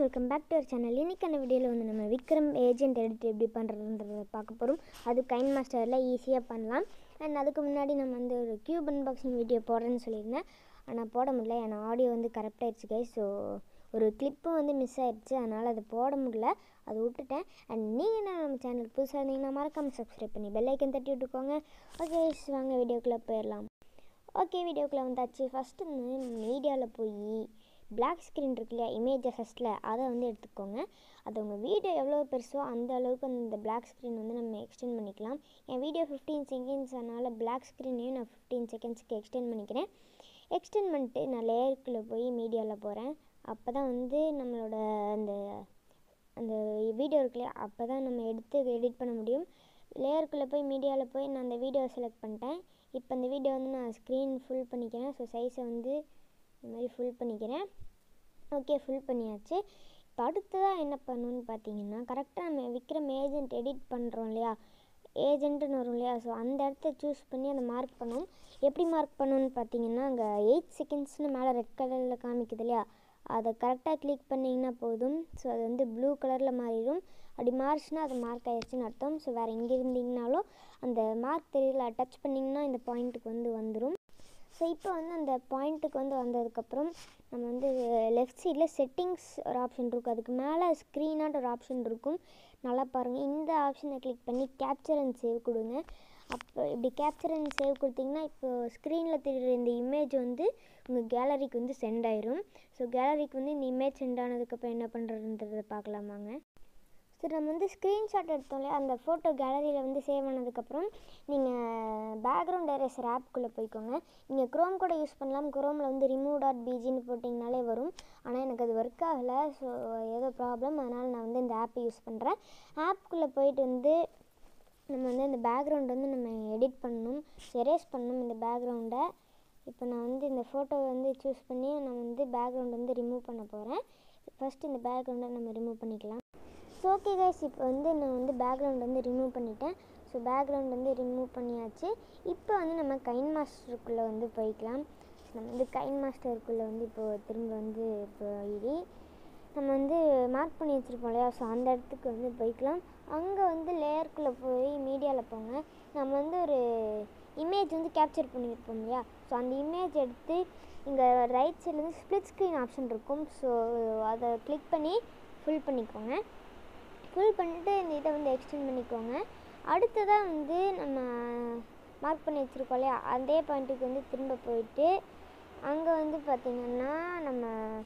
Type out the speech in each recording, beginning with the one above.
welcome back to our channel இன்றைக்கான வீடியோவில் வந்து நம்ம விக்ரம் ஏஜென்ட் எடிட் எப்படி பண்ணுறதுன்றத பார்க்க போகிறோம் அது கைன் மாஸ்டரில் ஈஸியாக பண்ணலாம் அண்ட் அதுக்கு முன்னாடி நம்ம வந்து ஒரு க்யூப் அன்பாக்சிங் வீடியோ போடுறேன்னு சொல்லியிருந்தேன் ஆனால் போட முடியல ஏன்னா ஆடியோ வந்து கரெக்டாகிடுச்சு கை ஸோ ஒரு கிளிப்பும் வந்து மிஸ் ஆயிடுச்சு அதனால் அதை போட முடியல அதை விட்டுட்டேன் அண்ட் நீங்கள் என்ன நம்ம சேனல் புதுசாக இருந்தீங்கன்னா மறக்காமல் சப்ஸ்கிரைப் பண்ணி பெல் ஐக்கன் தட்டி விட்டுக்கோங்க ஓகே வாங்க வீடியோக்குள்ளே போயிடலாம் ஓகே வீடியோக்குள்ளே வந்தாச்சு ஃபஸ்ட்டு வந்து மீடியாவில் போய் பிளாக் ஸ்க்ரீன் இருக்கு இல்லையா இமேஜ் ஃபஸ்ட்டில் அதை வந்து எடுத்துக்கோங்க அது உங்கள் வீடியோ எவ்வளோ பெருசோ அந்த அளவுக்கு அந்த பிளாக் ஸ்க்ரீன் வந்து நம்ம எக்ஸ்டெண்ட் பண்ணிக்கலாம் என் வீடியோ ஃபிஃப்டீன் செகண்ட்ஸ் அதனால் பிளாக் ஸ்க்ரீனையும் நான் ஃபிஃப்டீன் செகண்ட்ஸ்க்கு எக்ஸ்டெண்ட் பண்ணிக்கிறேன் எக்ஸ்டெண்ட் பண்ணிட்டு நான் லேயருக்குள்ளே போய் மீடியாவில் போகிறேன் அப்போ தான் வந்து நம்மளோட அந்த அந்த வீடியோ இருக்கு இல்லையா அப்போ தான் நம்ம எடுத்து எடிட் பண்ண முடியும் லேயருக்குள்ளே போய் மீடியாவில் போய் நான் அந்த வீடியோவை செலக்ட் பண்ணிட்டேன் இப்போ அந்த வீடியோ வந்து நான் ஸ்க்ரீன் ஃபுல் பண்ணிக்கிறேன் ஸோ சைஸை வந்து இந்த மாதிரி ஃபுல் பண்ணிக்கிறேன் ஓகே ஃபுல் பண்ணியாச்சு இப்போ அடுத்ததாக என்ன பண்ணணும்னு பார்த்தீங்கன்னா கரெக்டாக நம்ம விக்ரம் ஏஜென்ட் எடிட் பண்ணுறோம் இல்லையா ஏஜென்ட்டுன்னு வரும் இல்லையா ஸோ அந்த இடத்த சூஸ் பண்ணி அதை மார்க் பண்ணணும் எப்படி மார்க் பண்ணணும்னு பார்த்தீங்கன்னா அங்கே எயிட் செகண்ட்ஸ்னு மேலே ரெட் கலரில் காமிக்குது இல்லையா அதை கரெக்டாக கிளிக் பண்ணிங்கன்னா போதும் ஸோ அது வந்து ப்ளூ கலரில் மாறிடும் அப்படி மாறிச்சுன்னா அது மார்க் ஆயிடுச்சுன்னு அர்த்தம் ஸோ வேறு எங்கே இருந்தீங்கனாலும் அந்த மார்க் தெரியல டச் பண்ணிங்கன்னா இந்த பாயிண்ட்டுக்கு வந்து வந்துடும் ஸோ இப்போ வந்து அந்த பாயிண்ட்டுக்கு வந்து வந்ததுக்கப்புறம் நம்ம வந்து லெஃப்ட் சைடில் செட்டிங்ஸ் ஒரு ஆப்ஷன் இருக்கும் அதுக்கு மேலே ஸ்க்ரீனாட் ஒரு ஆப்ஷன் இருக்கும் நல்லா பாருங்கள் இந்த ஆப்ஷனை கிளிக் பண்ணி கேப்சர் அண்ட் சேவ் கொடுங்க அப்போ இப்படி கேப்சர் அண்ட் சேவ் கொடுத்தீங்கன்னா இப்போ ஸ்க்ரீனில் தெரியுற இந்த இமேஜ் வந்து உங்கள் கேலரிக்கு வந்து சென்ட் ஆயிரும் ஸோ கேலரிக்கு வந்து இந்த இமேஜ் சென்ட் ஆனதுக்கப்புறம் என்ன பண்ணுறதுன்றதை பார்க்கலாமாங்க ஸோ நம்ம வந்து ஸ்க்ரீன்ஷாட் எடுத்தோம் இல்லையா அந்த ஃபோட்டோ கேலரியில் வந்து சேவ் ஆனதுக்கப்புறம் நீங்கள் பேக்ரவுண்ட் எரேசர் ஆப்குள்ளே போய்க்கோங்க நீங்கள் க்ரோம் கூட யூஸ் பண்ணலாம் க்ரோமில் வந்து ரிமூவ் டாட் பிஜின்னு போட்டிங்கனாலே வரும் ஆனால் எனக்கு அது ஒர்க் ஆகலை ஸோ ஏதோ ப்ராப்ளம் அதனால் நான் வந்து இந்த ஆப்பை யூஸ் பண்ணுறேன் ஆப்குள்ளே போயிட்டு வந்து நம்ம வந்து இந்த பேக்ரவுண்ட் வந்து நம்ம எடிட் பண்ணணும் எரேஸ் பண்ணணும் இந்த பேக்ரவுண்டை இப்போ நான் வந்து இந்த ஃபோட்டோவை வந்து சூஸ் பண்ணி நான் வந்து பேக்ரவுண்ட் வந்து ரிமூவ் பண்ண போகிறேன் ஃபஸ்ட்டு இந்த பேக்ரவுண்டை நம்ம ரிமூவ் பண்ணிக்கலாம் ஸோ ஓகே கைஸ் இப்போ வந்து நான் வந்து பேக்ரவுண்ட் வந்து ரிமூவ் பண்ணிட்டேன் ஸோ பேக்ரவுண்ட் வந்து ரிமூவ் பண்ணியாச்சு இப்போ வந்து நம்ம கைன் மாஸ்டருக்குள்ளே வந்து போய்க்கலாம் நம்ம வந்து கைன் மாஸ்டருக்குள்ளே வந்து இப்போது திரும்ப வந்து இப்போ இடி நம்ம வந்து மார்க் பண்ணி வச்சுருப்போம் இல்லையா ஸோ அந்த இடத்துக்கு வந்து போய்க்கலாம் அங்கே வந்து லேயருக்குள்ளே போய் மீடியாவில் போங்க நம்ம வந்து ஒரு இமேஜ் வந்து கேப்சர் பண்ணியிருப்போம் இல்லையா ஸோ அந்த இமேஜ் எடுத்து இங்கே ரைட் சைடில் வந்து ஸ்ப்ளிட் ஸ்க்ரீன் ஆப்ஷன் இருக்கும் ஸோ அதை கிளிக் பண்ணி ஃபுல் பண்ணிக்கோங்க ஃபுல் பண்ணிட்டு இந்த இதை வந்து எக்ஸ்டெண்ட் பண்ணிக்கோங்க அடுத்ததாக வந்து நம்ம மார்க் பண்ணி வச்சுருக்கோம் இல்லையா அதே பாயிண்ட்டுக்கு வந்து திரும்ப போயிட்டு அங்கே வந்து பார்த்திங்கன்னா நம்ம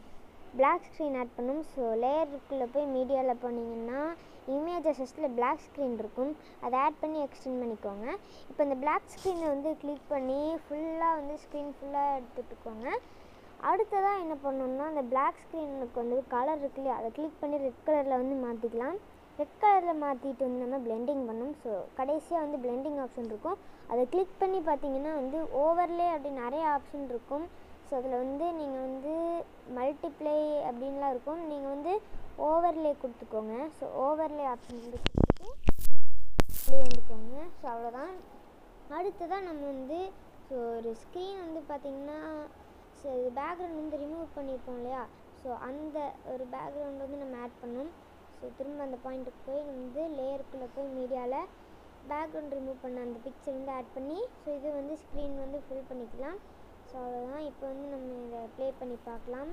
பிளாக் ஸ்க்ரீன் ஆட் பண்ணும் ஸோ லேயருக்குள்ளே போய் மீடியாவில் போனீங்கன்னா இமேஜ் அசஸ்டில் பிளாக் ஸ்க்ரீன் இருக்கும் அதை ஆட் பண்ணி எக்ஸ்டெண்ட் பண்ணிக்கோங்க இப்போ இந்த பிளாக் ஸ்க்ரீனை வந்து கிளிக் பண்ணி ஃபுல்லாக வந்து ஸ்க்ரீன் ஃபுல்லாக எடுத்துட்டுக்கோங்க அடுத்ததாக என்ன பண்ணணும்னா அந்த பிளாக் ஸ்க்ரீனுக்கு வந்து கலர் இருக்கு இல்லையா அதை கிளிக் பண்ணி ரெட் கலரில் வந்து மாற்றிக்கலாம் ரெட் கலரில் மாற்றிட்டு வந்து நம்ம பிளெண்டிங் பண்ணணும் ஸோ கடைசியாக வந்து பிளெண்டிங் ஆப்ஷன் இருக்கும் அதை கிளிக் பண்ணி பார்த்தீங்கன்னா வந்து ஓவர்லே அப்படி நிறைய ஆப்ஷன் இருக்கும் ஸோ அதில் வந்து நீங்கள் வந்து மல்டிப்ளை அப்படின்லாம் இருக்கும் நீங்கள் வந்து ஓவர்லே கொடுத்துக்கோங்க ஸோ ஓவர்லே ஆப்ஷன் வந்து கொடுத்துட்டு இப்படியே வந்துக்கோங்க ஸோ அவ்வளோதான் அடுத்ததாக நம்ம வந்து ஸோ ஒரு ஸ்க்ரீன் வந்து பார்த்திங்கன்னா ஸோ இது பேக்ரவுண்ட் வந்து ரிமூவ் பண்ணியிருப்போம் இல்லையா ஸோ அந்த ஒரு பேக்ரவுண்ட் வந்து நம்ம ஆட் பண்ணோம் ஸோ திரும்ப அந்த பாயிண்ட்டுக்கு போய் நம்ம வந்து லேயருக்குள்ளே போய் மீடியாவில் பேக்ரவுண்ட் ரிமூவ் பண்ண அந்த பிக்சர் வந்து ஆட் பண்ணி ஸோ இது வந்து ஸ்க்ரீன் வந்து ஃபில் பண்ணிக்கலாம் ஸோ அவ்வளோதான் இப்போ வந்து நம்ம இதை ப்ளே பண்ணி பார்க்கலாம்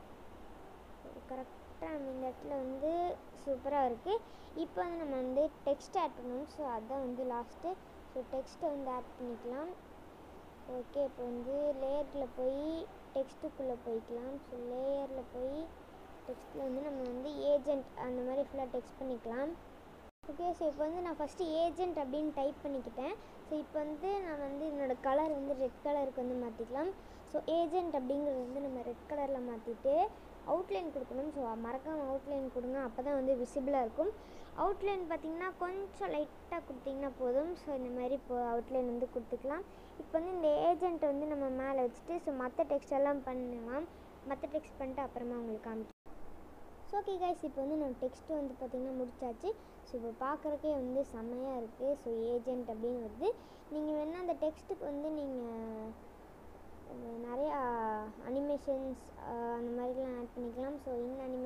கரெக்டாக நம்ம இந்த இடத்துல வந்து சூப்பராக இருக்குது இப்போ வந்து நம்ம வந்து டெக்ஸ்ட் ஆட் பண்ணணும் ஸோ அதுதான் வந்து லாஸ்ட்டு ஸோ டெக்ஸ்ட்டை வந்து ஆட் பண்ணிக்கலாம் ஓகே இப்போ வந்து லேயரில் போய் டெக்ஸ்ட்டுக்குள்ளே போய்க்கலாம் ஸோ லேயரில் போய் டெக்ஸ்ட்டில் வந்து நம்ம வந்து ஏஜென்ட் அந்த மாதிரி ஃபுல்லாக டெக்ஸ்ட் பண்ணிக்கலாம் ஓகே ஸோ இப்போ வந்து நான் ஃபஸ்ட்டு ஏஜென்ட் அப்படின்னு டைப் பண்ணிக்கிட்டேன் ஸோ இப்போ வந்து நான் வந்து என்னோடய கலர் வந்து ரெட் கலருக்கு வந்து மாற்றிக்கலாம் ஸோ ஏஜென்ட் அப்படிங்கிறது வந்து நம்ம ரெட் கலரில் மாற்றிட்டு அவுட்லைன் கொடுக்கணும் ஸோ மறக்காமல் அவுட்லைன் கொடுங்க அப்போ தான் வந்து விசிபிளாக இருக்கும் அவுட்லைன் பார்த்திங்கன்னா கொஞ்சம் லைட்டாக கொடுத்தீங்கன்னா போதும் ஸோ இந்த மாதிரி இப்போ அவுட்லைன் வந்து கொடுத்துக்கலாம் இப்போ வந்து இந்த ஏஜென்ட்டை வந்து நம்ம மேலே வச்சுட்டு ஸோ மற்ற டெக்ஸ்ட் எல்லாம் பண்ணலாம் மற்ற டெக்ஸ்ட் பண்ணிட்டு அப்புறமா உங்களுக்கு காமிக்கும் ஸோ ஓகே கைஸ் இப்போ வந்து நான் டெக்ஸ்ட்டு வந்து பார்த்திங்கன்னா முடிச்சாச்சு ஸோ இப்போ பார்க்குறக்கே வந்து செம்மையாக இருக்குது ஸோ ஏஜென்ட் அப்படின்னு வருது நீங்கள் வேணால் அந்த டெக்ஸ்ட்டுக்கு வந்து நீங்கள் நிறையா அனிமேஷன்ஸ் அந்த மாதிரிலாம் ஆட் பண்ணிக்கலாம் ஸோ இந்த அனிமேஷன் நீங்கள்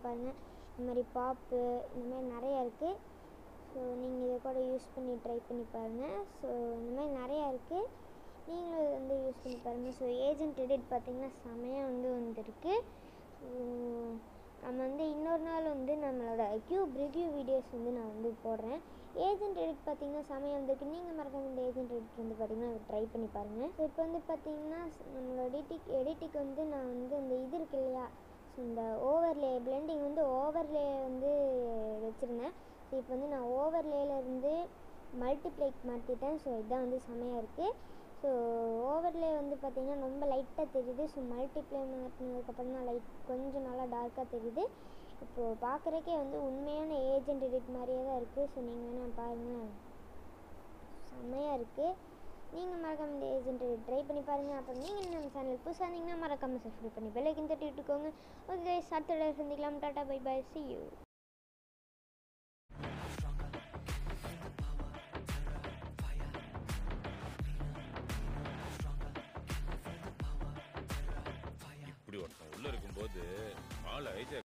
பாருங்கள் இந்த மாதிரி பாப்பு இந்த மாதிரி நிறையா இருக்குது ஸோ நீங்கள் இதை கூட யூஸ் பண்ணி ட்ரை பண்ணி பாருங்கள் ஸோ இந்த மாதிரி நிறையா இருக்குது நீங்களும் இதை வந்து யூஸ் பண்ணி பாருங்கள் ஸோ ஏஜென்ட் எடிட் பார்த்தீங்கன்னா செமையாக வந்து வந்திருக்கு ஸோ நம்ம வந்து இன்னொரு நாள் வந்து நம்மளோட க்யூப் ரிவ்யூ வீடியோஸ் வந்து நான் வந்து போடுறேன் ஏஜென்ட் எடிட் பார்த்தீங்கன்னா செமையாக வந்திருக்கு நீங்கள் மறக்காம இந்த ஏஜென்ட் எடிட் வந்து பார்த்தீங்கன்னா ட்ரை பண்ணி பாருங்கள் ஸோ இப்போ வந்து பார்த்தீங்கன்னா நம்மளோட எடிட்டிக் எடிட்டிக்கு வந்து நான் வந்து இந்த இது இருக்கு இல்லையா ஸோ இந்த ஓவர்லே பிளெண்டிங் வந்து ஓவர்லே வந்து வச்சுருந்தேன் ஸோ இப்போ வந்து நான் ஓவர்லேல இருந்து மல்டிப்ளைக் மாற்றிட்டேன் ஸோ இதுதான் வந்து செமையாக இருக்குது ஸோ ஓவர்லே வந்து பார்த்திங்கன்னா ரொம்ப லைட்டாக தெரியுது ஸோ மல்டிப்ளை மாற்றினதுக்கப்புறம் தான் லைட் கொஞ்சம் நல்லா டார்க்காக தெரியுது இப்போது பார்க்குறக்கே வந்து உண்மையான ஏஜென்ட் எடிட் மாதிரியே தான் இருக்குது ஸோ நீங்கள் வேணால் பாருங்கள் செம்மையாக இருக்குது நீங்கள் மறக்காம இந்த ஏஜென்ட் எடிட் ட்ரை பண்ணி பாருங்கள் அப்புறம் நீங்கள் நம்ம சேனல் புதுசாக இருந்தீங்கன்னா மறக்காமல் சப்ஸ்கிரைப் பண்ணி பெல்லைக்கன் தட்டி விட்டுக்கோங்க ஓகே அடுத்த சந்திக்கலாம் tata bye bye see you இப்படி ஒருத்தன் உள்ள இருக்கும்போது ஆள் ஐஜா